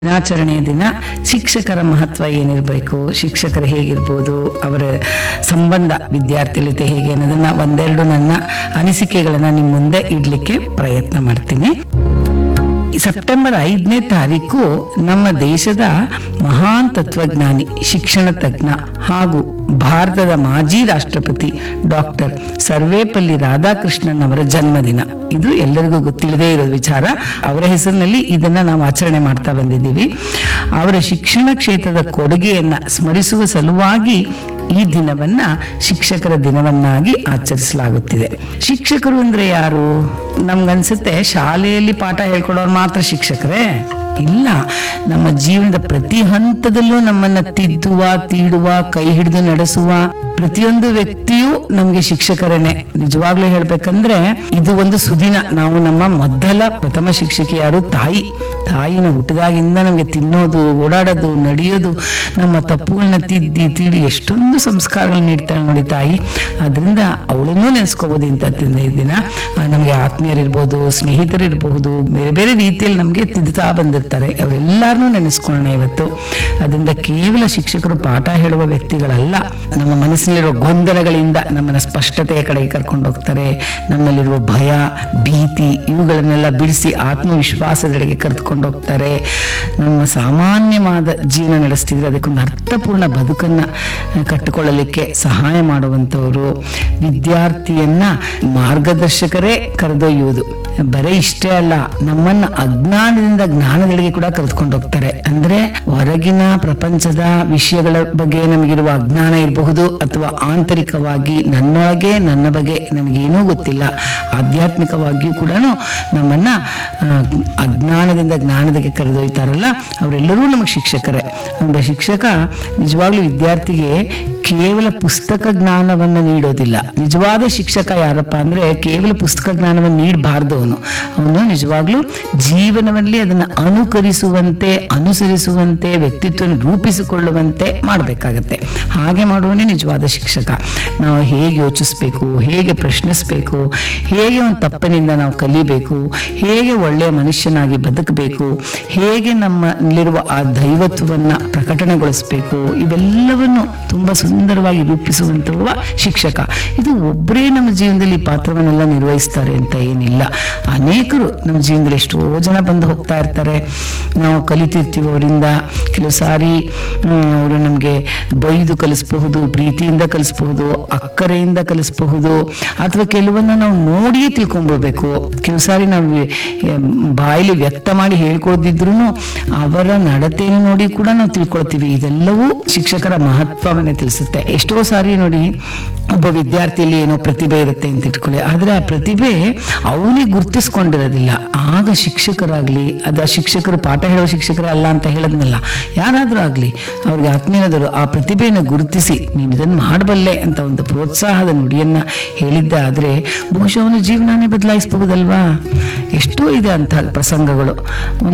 ದಿನಾಚರಣೆಯ ದಿನ ಶಿಕ್ಷಕರ ಮಹತ್ವ ಏನಿರಬೇಕು ಶಿಕ್ಷಕರು ಹೇಗಿರ್ಬೋದು ಅವರ ಸಂಬಂಧ ವಿದ್ಯಾರ್ಥಿ ಜೊತೆ ಹೇಗೆ ಅನ್ನೋದನ್ನ ಒಂದೆರಡು ನನ್ನ ಅನಿಸಿಕೆಗಳನ್ನ ನಿಮ್ಮ ಮುಂದೆ ಇಡ್ಲಿಕ್ಕೆ ಪ್ರಯತ್ನ ಮಾಡ್ತೀನಿ ಈ ಸೆಪ್ಟೆಂಬರ್ ಐದನೇ ತಾರೀಕು ನಮ್ಮ ದೇಶದ ಮಹಾನ್ ತತ್ವಜ್ಞಾನಿ ಶಿಕ್ಷಣ ತಜ್ಞ ಹಾಗೂ ಭಾರತದ ಮಾಜಿ ರಾಷ್ಟ್ರಪತಿ ಡಾಕ್ಟರ್ ಸರ್ವೇಪಲ್ಲಿ ರಾಧಾಕೃಷ್ಣನ್ ಅವರ ಜನ್ಮದಿನ ಇದು ಎಲ್ಲರಿಗೂ ಗೊತ್ತಿಲ್ಲದೆ ಇರೋ ವಿಚಾರ ಅವರ ಹೆಸರಿನಲ್ಲಿ ಇದನ್ನ ನಾವು ಆಚರಣೆ ಮಾಡ್ತಾ ಬಂದಿದ್ದೀವಿ ಅವರ ಶಿಕ್ಷಣ ಕ್ಷೇತ್ರದ ಕೊಡುಗೆಯನ್ನ ಸ್ಮರಿಸುವ ಸಲುವಾಗಿ ಈ ದಿನವನ್ನ ಶಿಕ್ಷಕರ ದಿನವನ್ನಾಗಿ ಆಚರಿಸಲಾಗುತ್ತಿದೆ ಶಿಕ್ಷಕರು ಅಂದ್ರೆ ಯಾರು ನಮ್ಗನ್ಸುತ್ತೆ ಶಾಲೆಯಲ್ಲಿ ಪಾಠ ಹೇಳ್ಕೊಡೋರು ಮಾತ್ರ ಶಿಕ್ಷಕರೇ ಇಲ್ಲ ನಮ್ಮ ಜೀವನದ ಪ್ರತಿ ಹಂತದಲ್ಲೂ ನಮ್ಮನ್ನ ತಿದ್ದುವ ತೀಡುವ ಕೈ ಹಿಡಿದು ನಡೆಸುವ ಪ್ರತಿಯೊಂದು ವ್ಯಕ್ತಿಯೂ ನಮ್ಗೆ ಶಿಕ್ಷಕರೇನೆ ನಿಜವಾಗ್ಲೂ ಹೇಳ್ಬೇಕಂದ್ರೆ ಇದು ಒಂದು ಸುದಿನ ನಾವು ನಮ್ಮ ಮೊದಲ ಪ್ರಥಮ ಶಿಕ್ಷಕಿ ಯಾರು ತಾಯಿ ತಾಯಿನ ಹುಟ್ಟಿದಾಗಿಂದ ನಮಗೆ ತಿನ್ನೋದು ಓಡಾಡೋದು ನಡೆಯೋದು ನಮ್ಮ ತಪ್ಪುಗಳನ್ನ ತಿದ್ದಿ ತೀಡಿ ಎಷ್ಟೊಂದು ಸಂಸ್ಕಾರಗಳನ್ನ ನೀಡ್ತಾಳೆ ನೋಡಿ ತಾಯಿ ಅದರಿಂದ ಅವಳನ್ನೂ ನೆನೆಸ್ಕೋಬಹುದು ಇಂಥದ್ದಿಂದ ಈ ದಿನ ಆ, ನಮ್ಗೆ ಆತ್ಮೀಯರಿರ್ಬೋದು ಸ್ನೇಹಿತರಿರ್ಬಹುದು ಬೇರೆ ಬೇರೆ ರೀತಿಯಲ್ಲಿ ನಮ್ಗೆ ತಿದ್ದುತ್ತಾ ಬಂದಿರ್ತಾರೆ ಅವರೆಲ್ಲರನ್ನೂ ನೆನೆಸ್ಕೊಳ್ಳೋಣ ಇವತ್ತು ಅದರಿಂದ ಕೇವಲ ಶಿಕ್ಷಕರು ಪಾಠ ಹೇಳುವ ವ್ಯಕ್ತಿಗಳಲ್ಲ ನಮ್ಮ ಮನಸ್ಸಿನಲ್ಲಿರುವ ಗೊಂದಲಗಳಿಂದ ನಮ್ಮನ್ನ ಸ್ಪಷ್ಟತೆಯ ಕಡೆಗೆ ಕರ್ಕೊಂಡು ಹೋಗ್ತಾರೆ ನಮ್ಮಲ್ಲಿರುವ ಭಯ ಭೀತಿ ಇವುಗಳನ್ನೆಲ್ಲ ಬಿಡಿಸಿ ಆತ್ಮವಿಶ್ವಾಸದೆಡೆಗೆ ಕರೆದುಕೊಂಡು ಹೋಗ್ತಾರೆ ನಮ್ಮ ಸಾಮಾನ್ಯವಾದ ಜೀವನ ನಡೆಸ್ತಿದ್ರೆ ಅದಕ್ಕೊಂದು ಅರ್ಥಪೂರ್ಣ ಬದುಕನ್ನ ಕಟ್ಟಿಕೊಳ್ಳಲಿಕ್ಕೆ ಸಹಾಯ ಮಾಡುವಂಥವರು ವಿದ್ಯಾರ್ಥಿಯನ್ನ ಮಾರ್ಗದರ್ಶಕರೇ ಕರೆದೊಯ್ಯುವುದು ಬರೀ ಇಷ್ಟೇ ಅಲ್ಲ ನಮ್ಮನ್ನ ಅಜ್ಞಾನದಿಂದ ಜ್ಞಾನಗಳಿಗೆ ಕೂಡ ಕರೆದುಕೊಂಡು ಹೋಗ್ತಾರೆ ಅಂದ್ರೆ ಹೊರಗಿನ ಪ್ರಪಂಚದ ವಿಷಯಗಳ ಬಗ್ಗೆ ನಮಗಿರುವ ಅಜ್ಞಾನ ಇರಬಹುದು ಅಥವಾ ಆಂತರಿಕವಾಗಿ ನನ್ನೊಳಗೆ ನನ್ನ ಬಗ್ಗೆ ನನಗೇನೂ ಗೊತ್ತಿಲ್ಲ ಆಧ್ಯಾತ್ಮಿಕವಾಗಿಯೂ ಕೂಡ ನಮ್ಮನ್ನ ಆ, ಅಜ್ಞಾನದಿಂದ ಜ್ಞಾನದಕ್ಕೆ ಕರೆದೊಯ್ತಾರಲ್ಲ ಅವರೆಲ್ಲರೂ ನಮಗೆ ಶಿಕ್ಷಕರೇ ಒಬ್ಬ ಶಿಕ್ಷಕ ನಿಜವಾಗ್ಲೂ ವಿದ್ಯಾರ್ಥಿಗೆ ಕೇವಲ ಪುಸ್ತಕ ಜ್ಞಾನವನ್ನ ನೀಡೋದಿಲ್ಲ ನಿಜವಾದ ಶಿಕ್ಷಕ ಯಾರಪ್ಪ ಅಂದ್ರೆ ಕೇವಲ ಪುಸ್ತಕ ಜ್ಞಾನವನ್ನು ನೀಡಬಾರ್ದು ಅವನು ಅವನು ನಿಜವಾಗ್ಲೂ ಜೀವನದಲ್ಲಿ ಅದನ್ನ ಅನುಕರಿಸುವಂತೆ ಅನುಸರಿಸುವಂತೆ ವ್ಯಕ್ತಿತ್ವ ರೂಪಿಸಿಕೊಳ್ಳುವಂತೆ ಮಾಡಬೇಕಾಗತ್ತೆ ಹಾಗೆ ಮಾಡುವನೇ ನಿಜವಾದ ಶಿಕ್ಷಕ ನಾವು ಹೇಗೆ ಯೋಚಿಸ್ಬೇಕು ಹೇಗೆ ಪ್ರಶ್ನಿಸ್ಬೇಕು ಹೇಗೆ ಒಂದು ತಪ್ಪಿನಿಂದ ನಾವು ಕಲಿಬೇಕು ಹೇಗೆ ಒಳ್ಳೆಯ ಮನುಷ್ಯನಾಗಿ ಬದುಕಬೇಕು ಹೇಗೆ ನಮ್ಮಲ್ಲಿರುವ ಆ ದೈವತ್ವವನ್ನ ಪ್ರಕಟಣೆಗೊಳಿಸಬೇಕು ಇವೆಲ್ಲವನ್ನು ತುಂಬಾ ಸುಂದರವಾಗಿ ರೂಪಿಸುವಂತವ ಶಿಕ್ಷಕ ಇದು ಒಬ್ಬರೇ ನಮ್ಮ ಜೀವನದಲ್ಲಿ ಈ ಪಾತ್ರವನ್ನೆಲ್ಲ ನಿರ್ವಹಿಸ್ತಾರೆ ಅಂತ ಏನಿಲ್ಲ ಅನೇಕರು ನಮ್ಮ ಜೀವನದಲ್ಲಿ ಎಷ್ಟೋ ಜನ ಬಂದು ಹೋಗ್ತಾ ಇರ್ತಾರೆ ನಾವು ಕಲಿತಿರ್ತೀವಿ ಅವರಿಂದ ಕೆಲವು ಸಾರಿ ಅವರು ನಮಗೆ ಬೈದು ಕಲಿಸಬಹುದು ಪ್ರೀತಿಯಿಂದ ಕಲಿಸಬಹುದು ಅಕ್ಕರೆಯಿಂದ ಕಲಿಸಬಹುದು ಅಥವಾ ಕೆಲವನ್ನ ನಾವು ನೋಡಿಯೇ ತಿಳ್ಕೊಂಡ್ಬಿಡ್ಬೇಕು ಕೆಲವು ಸಾರಿ ನಾವು ಎ, ಬಾಯಲ್ಲಿ ವ್ಯಕ್ತ ಮಾಡಿ ಹೇಳ್ಕೊಳ್ದಿದ್ರು ಅವರ ನಡತೆಯನ್ನು ನೋಡಿ ಕೂಡ ನಾವು ತಿಳ್ಕೊಳ್ತೀವಿ ಇದೆಲ್ಲವೂ ಶಿಕ್ಷಕರ ಮಹತ್ವವನ್ನೇ ತಿಳಿಸುತ್ತೆ ಎಷ್ಟೋ ಸಾರಿ ನೋಡಿ ಒಬ್ಬ ವಿದ್ಯಾರ್ಥಿಯಲ್ಲಿ ಏನೋ ಪ್ರತಿಭೆ ಇರುತ್ತೆ ಅಂತ ಇಟ್ಕೊಳ್ಳಿ ಆದ್ರೆ ಆ ಪ್ರತಿಭೆ ಅವನಿಗೆ ಗುರ್ತಿಸ್ಕೊಂಡಿರೋದಿಲ್ಲ ಆಗ ಶಿಕ್ಷಕರಾಗ್ಲಿ ಅದ ಶಿಕ್ಷಕರು ಪಾಠ ಹೇಳೋ ಶಿಕ್ಷಕರೇ ಅಲ್ಲ ಅಂತ ಹೇಳದ್ನಲ್ಲ ಯಾರಾದ್ರೂ ಆಗ್ಲಿ ಅವ್ರಿಗೆ ಆತ್ಮೀಯರಾದರು ಆ ಪ್ರತಿಭೆಯನ್ನು ಗುರುತಿಸಿ ನೀನು ಇದನ್ನು ಮಾಡಬಲ್ಲೆ ಅಂತ ಒಂದು ಪ್ರೋತ್ಸಾಹದ ನುಡಿಯನ್ನ ಹೇಳಿದ್ದ ಆದ್ರೆ ಬಹುಶಃ ಅವನ ಜೀವನನೇ ಬದಲಾಯಿಸಬಹುದಲ್ವಾ ಎಷ್ಟೋ ಇದೆ ಅಂತ ಪ್ರಸಂಗಗಳು